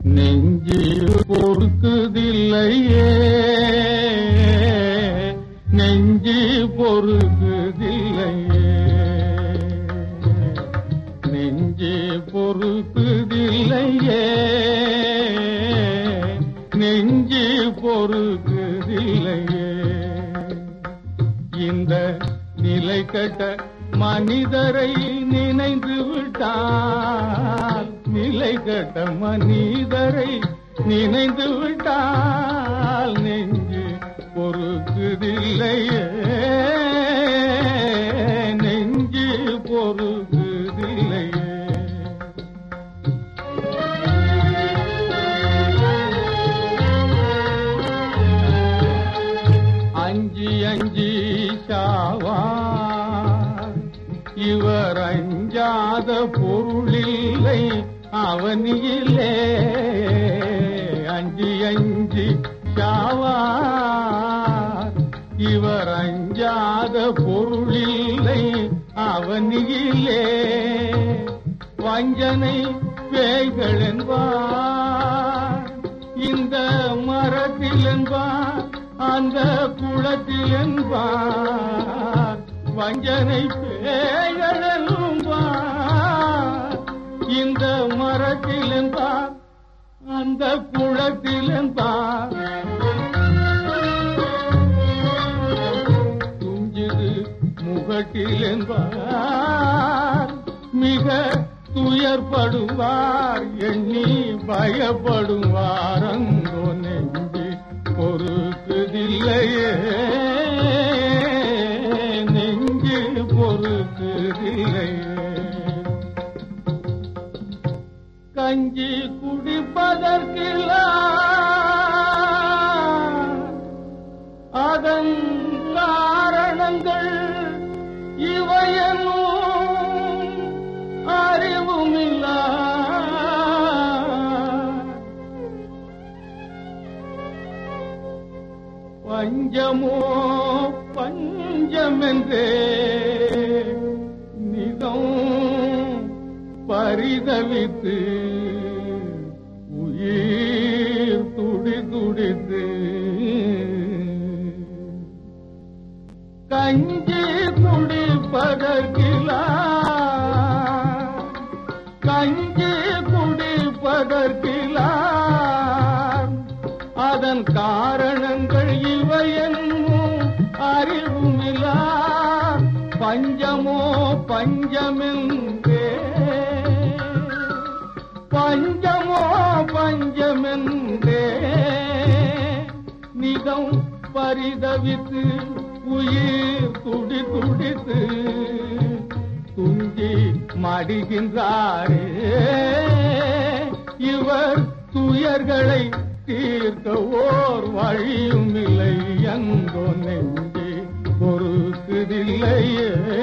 நெஞ்சு பொறுக்குதில்லையே நெஞ்சு பொறுக்குதில்லையே நெஞ்சு பொறுக்குதில்லையே நெஞ்சு பொறுக்குதில்லையே இந்த நிலை கட்ட மனிதரை நினைந்து விட்டால் நிலை கட்ட மனிதரை நினைந்து விட்டால் நெஞ்சு பொறுக்குதில்லையே நெஞ்சு பொறுக்குதில்லையே அஞ்சி அஞ்சி சாவார் இவர் அஞ்சாத பொருளில்லை அவனியிலே அஞ்சி அஞ்சி சாவார் இவர் அஞ்சாத பொருளில்லை அவனியிலே வஞ்சனை பேய்கள் என்பார் இந்த மரத்தில் என்பார் அந்த குளத்தில் என்பார் வஞ்சனை பேய்கள் என்பார் இந்த மரத்தில் என்பார் அந்த குளத்தில் என்பார் துஞ்சிது முகட்டில் என்பார் மிக துயர்படுவார் எண்ணி பயப்படுவார் அங்கோ நெஞ்சு பொறுக்குதில்லையே நெஞ்சு பொறுக்குதில்லையே கஞ்சி குடிப்பதற்கில்ல அதன் காரணங்கள் இவையனும் அறிவுமில்ல பஞ்சமோ பஞ்சமென்றே நிதம் பரிதவித்து உயிர் துடி துடித்து கஞ்சி குடிப்பதற்கிலா கஞ்சி குடிப்பதற்கிலா அதன் காரணங்கள் இவையென்னும் அறிவுமிலா பஞ்சமோ பஞ்சமென்றே பஞ்சமோ பஞ்சமென்றே நிதம் பரிதவித்து உயிர் துடி துடித்து துஞ்சி மடிகின்றாரே இவர் துயர்களை தீர்க்க ஓர் வழியும் இல்லை எங்கோ நெஞ்சே பொறுக்குதில்லையே